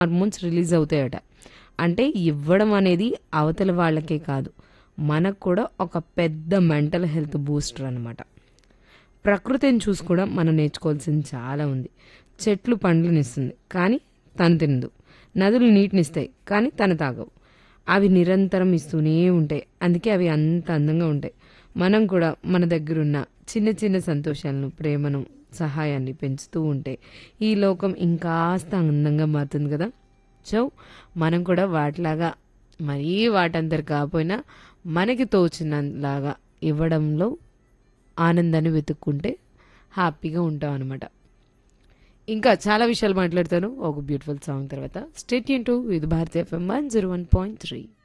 hormones release అవుతాయట అంటే ఇవ్వడం అనేది అవతల వాళ్ళకే కాదు మనకు కూడా ఒక పెద్ద మెంటల్ హెల్త్ బూస్టర్ అనమాట ప్రకృతిని చూసుకోవడం మనం నేర్చుకోవాల్సింది చాలా ఉంది చెట్లు పండ్లనిస్తుంది కానీ తను తినదు నదులు నీటినిస్తాయి కానీ తను తాగవు అవి నిరంతరం ఇస్తూనే ఉంటాయి అందుకే అవి అంత అందంగా ఉంటాయి మనం కూడా మన దగ్గర ఉన్న చిన్న చిన్న సంతోషాలను ప్రేమను సహాయాన్ని పెంచుతూ ఉంటే ఈ లోకం ఇంకాస్త అందంగా మారుతుంది కదా సో మనం కూడా వాటిలాగా మరీ వాటందరు కాకపోయినా మనకి తోచినలాగా ఇవ్వడంలో ఆనందాన్ని వెతుక్కుంటే హ్యాపీగా ఉంటాం అనమాట ఇంకా చాలా విషయాలు మాట్లాడతాను ఒక బ్యూటిఫుల్ సాంగ్ తర్వాత స్టేట్ టు ఇది భారతీయ FM one zero one point three